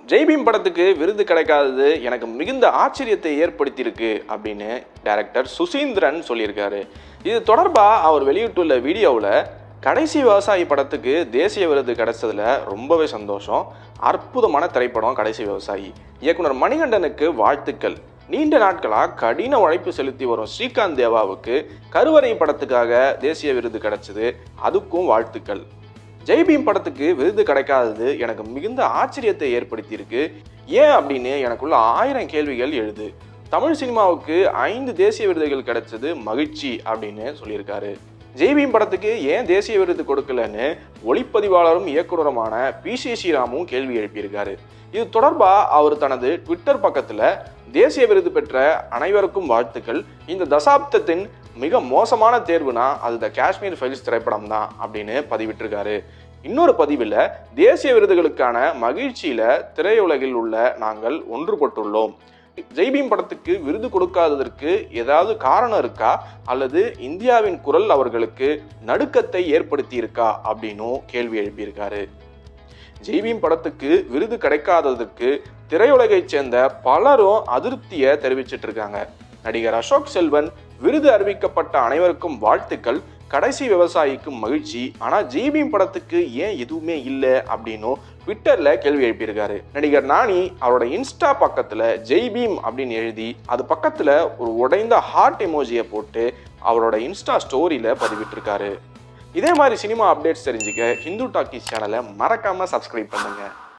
ஜெய்பீம் படத்துக்கு விருது கிடைக்காதது எனக்கு மிகுந்த ஆச்சரியத்தை ஏற்படுத்தியிருக்கு அப்படின்னு டைரக்டர் சுசீந்திரன் சொல்லியிருக்காரு இது தொடர்பாக அவர் வெளியிட்டுள்ள வீடியோவில் கடைசி விவசாயி படத்துக்கு தேசிய விருது கிடைச்சதுல ரொம்பவே சந்தோஷம் அற்புதமான திரைப்படம் கடைசி விவசாயி இயக்குனர் மணிகண்டனுக்கு வாழ்த்துக்கள் நீண்ட நாட்களாக கடின உழைப்பு செலுத்தி வரும் ஸ்ரீகாந்த் தேவாவுக்கு கருவறை படத்துக்காக தேசிய விருது கிடைச்சது அதுக்கும் வாழ்த்துக்கள் ஜெய்பீம் படத்துக்கு விருது கிடைக்காதது எனக்கு மிகுந்த ஆச்சரியத்தை ஏற்படுத்தியிருக்கு ஏன் அப்படின்னு எனக்குள்ள ஆயிரம் கேள்விகள் எழுது தமிழ் சினிமாவுக்கு ஐந்து தேசிய விருதுகள் கிடைச்சது மகிழ்ச்சி அப்படின்னு சொல்லியிருக்காரு ஜெய்பீம் படத்துக்கு ஏன் தேசிய விருது கொடுக்கலன்னு ஒளிப்பதிவாளரும் இயக்குனருமான பி சி ஸ்ரீராமும் கேள்வி எழுப்பியிருக்காரு இது தொடர்பாக அவர் தனது ட்விட்டர் பக்கத்தில் தேசிய விருது பெற்ற அனைவருக்கும் வாழ்த்துக்கள் இந்த தசாப்தத்தின் மிக மோசமான தேர்வுனா அது த காஷ்மீர் ஃபைல்ஸ் திரைப்படம் தான் அப்படின்னு பதிவிட்டிருக்காரு இன்னொரு பதிவில் தேசிய விருதுகளுக்கான மகிழ்ச்சியில திரையுலகில் உள்ள நாங்கள் ஒன்றுபட்டுள்ளோம் ஜெய்பீம் படத்துக்கு விருது கொடுக்காததற்கு ஏதாவது காரணம் இருக்கா அல்லது இந்தியாவின் குரல் அவர்களுக்கு நடுக்கத்தை ஏற்படுத்தி இருக்கா அப்படின்னும் கேள்வி எழுப்பியிருக்காரு ஜெய்பீம் படத்துக்கு விருது கிடைக்காததற்கு திரையுலகைச் சேர்ந்த பலரும் அதிருப்தியை தெரிவிச்சிட்டு இருக்காங்க நடிகர் அசோக் செல்வன் விருது அறிவிக்கப்பட்ட அனைவருக்கும் வாழ்த்துக்கள் கடைசி விவசாயிக்கு மகிழ்ச்சி ஆனா ஜெய்பீம் படத்துக்கு ஏன் எதுவுமே இல்லை அப்படின்னும் ட்விட்டர்ல கேள்வி எழுப்பியிருக்காரு நடிகர் நானி அவரோட இன்ஸ்டா பக்கத்துல ஜெய்பீம் அப்படின்னு எழுதி அது பக்கத்துல ஒரு உடைந்த ஹார்ட் எமோஜியை போட்டு அவரோட இன்ஸ்டா ஸ்டோரியில பதிவிட்டிருக்காரு இதே மாதிரி சினிமா அப்டேட்ஸ் தெரிஞ்சுக்க ஹிந்து டாக்கிஸ் சேனலை மறக்காம சப்ஸ்கிரைப் பண்ணுங்க